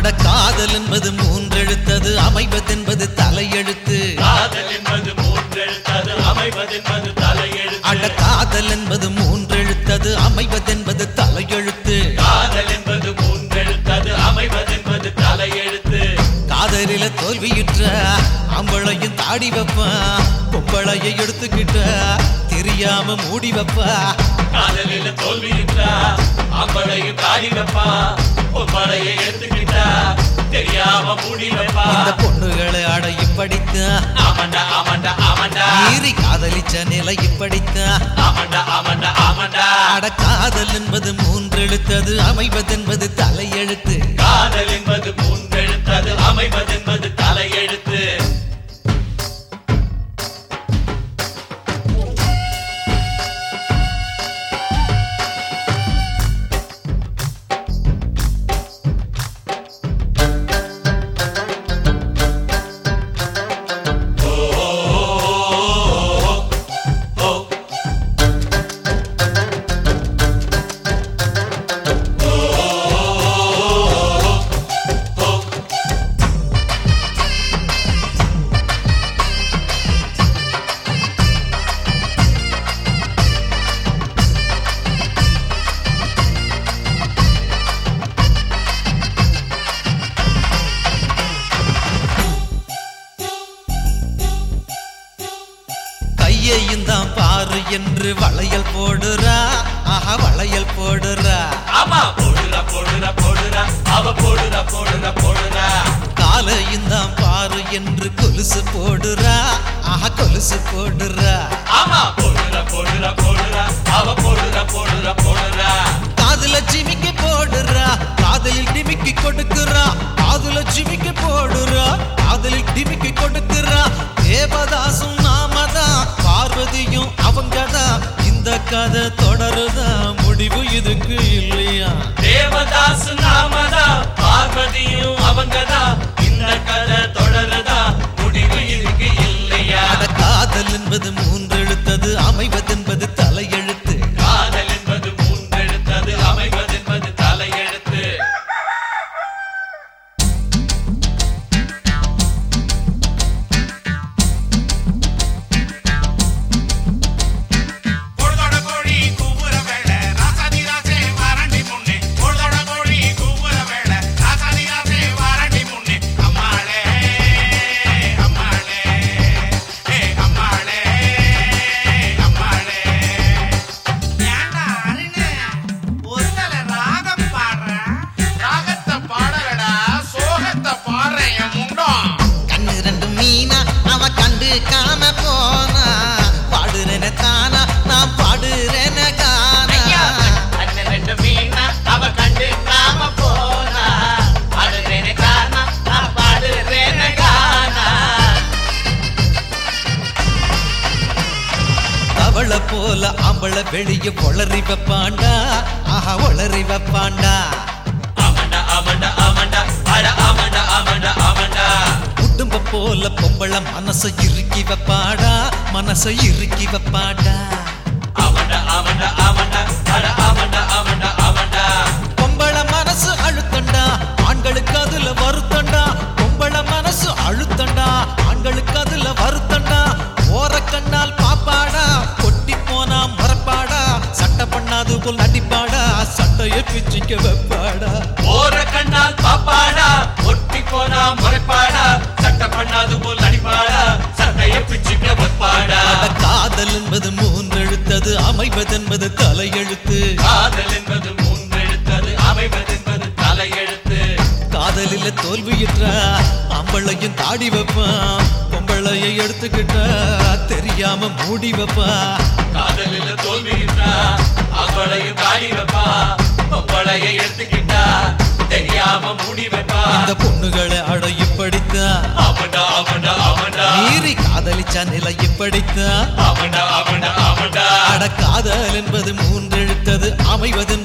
அட காதல் என்பது மூன்றெழுத்தது அமைவதென்பது தலையெழுத்து காதல் என்பது மூன்றெழுத்தது அமைவதென்பது தலையெழுத்து அட காதல் என்பது மூன்றெழுத்தது அமைவதென்பது தலையெழுத்து காதல் என்பது மூன்றெழுத்தது அமைவதென்பது தலையெழுத்து காதலில தோல்வியுற்ற ஆம்பளையும் தாடி வைப்பா பொம்பளையை எடுத்துக்கிட்ட தெரியாம மூடி வைப்பா காதலில தோல்வியுற்றா அம்பளையும் தாடி வைப்பா பொம்பளையை எடுத்துக்கிட்டா தெரியாம மூடி வைப்பா இந்த பொண்ணுகளை அட இப்படித்தான் ஆமண்டா ஆமண்டா ஆமண்டா மீறி காதலிச்ச நிலை இப்படித்தான் ஆமண்டா ஆமண்டா ஆமண்டா அட காதல் என்பது மூன்றெழுத்தது அமைவதென்பது தலையெழுத்து காதல் என்பது மூன்றெழுத்தது அமைவதென்பது தலையெழுத்து கையையும் தான் பாரு என்று வளையல் போடுறா ஆஹா வளையல் போடுறா ஆமா போடுறா போடுறா போடுறா அவ போடுறா போடுறா போடுறா காலையும் தான் பாரு என்று கொலுசு போடுறா ஆஹா கொலுசு போடுறா ஆமா போடுறா போடுறா போடுறா அவ போடுறா போடுறா போடுறா காதுல ஜிமிக்கி போடுறா காதலில் டிமிக்கி கொடுக்குறா காதுல ஜிமிக்கி போடுறா காதலில் டிமிக்கி கொடுக்குறா தேவதாசும் நாமதான் பார்வதியும் அவங்கதான் இந்த கதை தொடருதா முடிவு இதுக்கு இல்லையா தேவதாஸ் நாமதா பார்வதியும் அவங்கதா இந்த கதை தொடருதா முடிவு இதுக்கு இல்லையா அட காதல் என்பது மூன்றெழுத்தது அமைவதென்பது தலையெழுத்து காதல் என்பது மூன்றெழுத்தது அமைவதென்பது தலையெழுத்து பொழுதோட கோழி கூவுற வேளை ராசாதி ராசே வாரண்டி முன்னே பொழுதோட கோழி கூவுற வேளை ராசாதி ராசே வாரண்டி முன்னே அம்மாளே அம்மாளே ஏ அம்மாளே அம்மாளே ஏண்டா அருணே ஒருதல ராகம் பாடுற ராகத்தை பாடலடா சோகத்தை பாடுற என் முண்டம் கண்ணு ரெண்டு மீனா அவ கண்டு காம போனா பாடுறேன தானா நான் பாடுறேன கானா அண்ணன் ரெண்டு மீனா அவ கண்டு காம போனா பாடுறேனே கானா நான் பாடுறேனே கானா அவளை போல அவளை வெளிய பொளறி வைப்பாண்டா ஆஹா ஒளறி வைப்பாண்டா ஆமண்டா ஆமண்டா ஆமண்டா அட ஆமண்டா ஆமண்டா ஆமண்டா குடும்ப போல பொம்பளை மனசை இறுக்கி வைப்பாடா மனசை இறுக்கி வைப்பாடா ஆமண்டா ஆமண்டா ஆமண்டா அட ஆமண்டா ஆமண்டா ஆமண்டா பொம்பளை மனசு அழுத்தண்டா ஆண்களுக்கு அதுல வருத்தண்டா பொம்பளை மனசு அழுத்தண்டா ஆண்களுக்கு அதுல வருத்தண்டா ஓர கண்ணால் பாப்பாடா கொட்டி போனா மறப்பாடா சட்டை பண்ணாது போல் நடிப்பாடா சட்டையை பிச்சிக்க வைப்பாடா ஓர கண்ணால் பாப்பாடா ஒட்டி போனா முறைப்பாடா சட்டை பண்ணாது போல் நடிப்பாடா சட்டையை பிச்சுக்க வைப்பாடா அட காதல் என்பது மூன்றெழுத்தது அமைவதென்பது தலையெழுத்து காதல் என்பது மூன்றெழுத்தது அமைவதென்பது தலையெழுத்து காதலில தோல்வியுற்றா அம்பளையும் தாடி வைப்பான் பொம்பளையை எடுத்துக்கிட்டா தெரியாம மூடி வைப்பா காதலில் தோல்வியிட்டா அவளையும் தாடி வைப்பா பொம்பளையை எடுத்துக்கிட்டா தெரியாம மூடி வைப்பா இந்த பொண்ணுகளை அட இப்படித்தான் ஆமண்டா ஆமண்டா ஆமண்டா மீறி காதலிச்ச நிலை இப்படித்தான் ஆமண்டா ஆமண்டா ஆமண்டா அட காதல் என்பது மூன்றெழுத்தது அமைவதென்பது